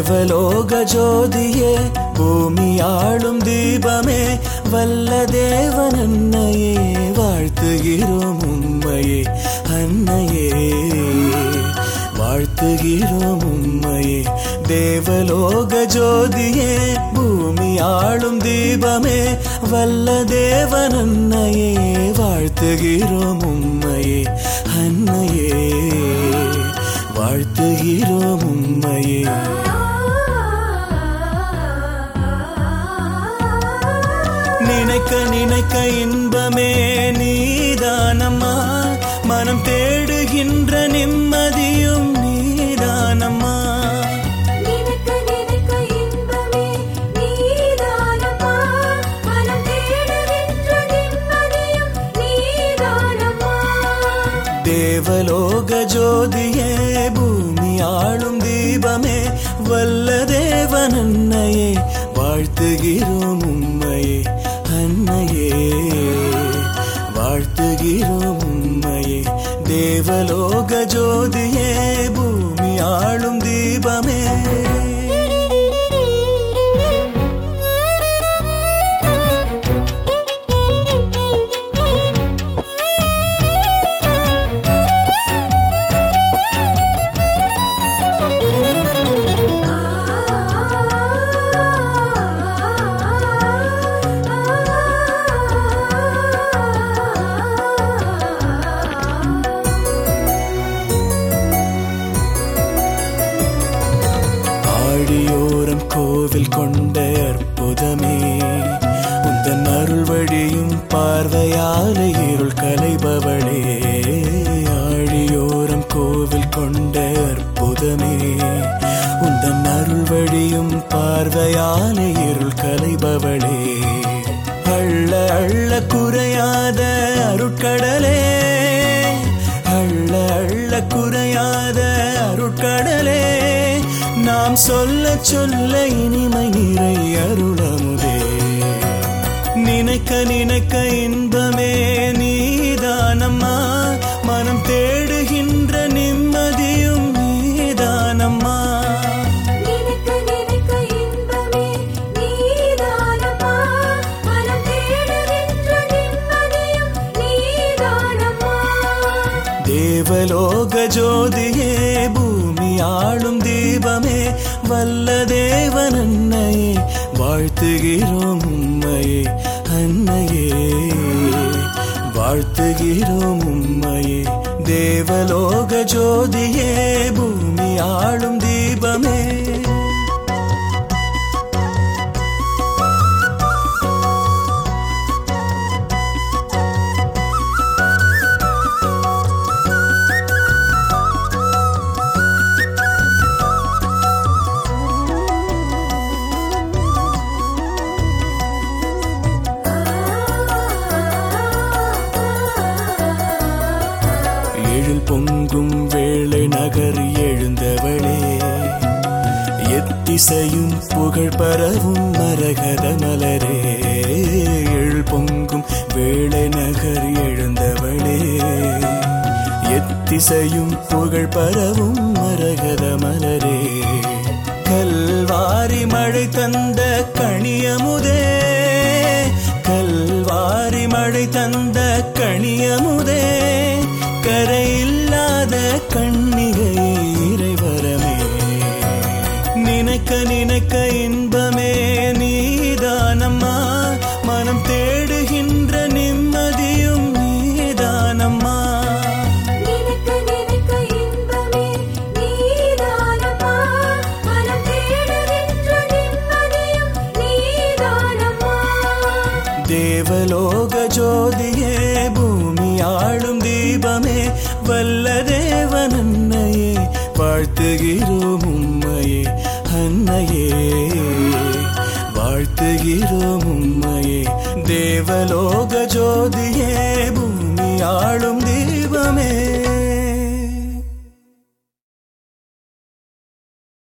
தேவலோக ஜோதியே பூமியாளும் தீபமே வல்ல தேவன் அன்னையே வாழ்த்துகிறோம் உம்மையே அன்னையே வாழ்த்துகிறோம் உம்மையே தேவலோக ஜோதியே பூமியாளும் தீபமே வல்ல தேவன் அன்னையே வாழ்த்துகிறோம் உம்மையே அன்னையே வாழ்த்துகிறோம் உம்மையே நினைக்க நினைக்க இன்பமே நீதானம்மா மனம் தேடுகின்ற நிம்மதியும் நீதானம்மா நினைக்க நினைக்க இன்பமே நீதானம்மா மனம் தேடுகின்ற நிம்மதியும் நீதானம்மா தேவலோக ஜோதியே பூமி ஆளும் தீபமே வல்ல தேவன் அன்னையே வாழ்த்துகிறோம் உம்மையே அன்னையே வாழ்த்துகிறோம் உம்மையே தேவலோக ஜோதியே பூமி ஆளும் தீபமே ஆழியோரம் கோவில் கொண்ட அற்புதமே உந்தன் அருள் வழியும் பார்வையால இருள் கலைபவளே ஆழியோரம் கோவில் கொண்ட அற்புதமே உந்தன் அருள் வழியும் பார்வையால இருள் கலைபவளே அள்ள அள்ள குறையாத அருட்கடலே அள்ள அள்ள குறையாத அருட்கடலே நாம் சொல்ல சொல்ல இனிமை நிறை அருளமுதே நினைக்க நினைக்க இன்பமே நீதானம்மா மனம் தேடுகின்ற நிம்மதியும் நீதானம்மா நினைக்க நினைக்க இன்பமே நீதானம்மா மனம் தேடுகின்ற நிம்மதியும் நீதானம்மா தேவலோக ஜோதியே பூமி ஆளும் தீபமே வல்ல தேவன் அன்னையே வாழ்த்துகிறோம் உம்மையே அன்னையே வாழ்த்துகிறோம் உம்மையே தேவலோக ஜோதியே பூமி ஆளும் தீபமே எழில் பொங்கும் வேளை நகர் எழுந்தவளே எத்திசையும் புகழ் பரவும் மரகத மலரே எழில் பொங்கும் வேளை நகர் எழுந்தவளே எத்திசையும் புகழ் பரவும் மரகத மலரே கல்வாரி மழை தந்த கணியமுதே கல்வாரி மழை தந்த கணியமுதே கரையில்லாத கண்ணிகை இறைவரமே நினைக்க நினைக்க இன்பமே நீதானம்மா மனம் தேடுகின்ற நிம்மதியும் நீதானம்மா நினைக்க நினைக்க இன்பமே நீதானம்மா மனம் தேடுகின்ற நிம்மதியும் நீதானம்மா தேவலோக ஜோதியே பூமி ஆளும் தீபமே வல்ல தேவன் அன்னையே வாழ்த்துகிறோம் உம்மையே அன்னையே வாழ்த்துகிறோம் உம்மையே தேவலோக ஜோதியே பூமி ஆளும் தீபமே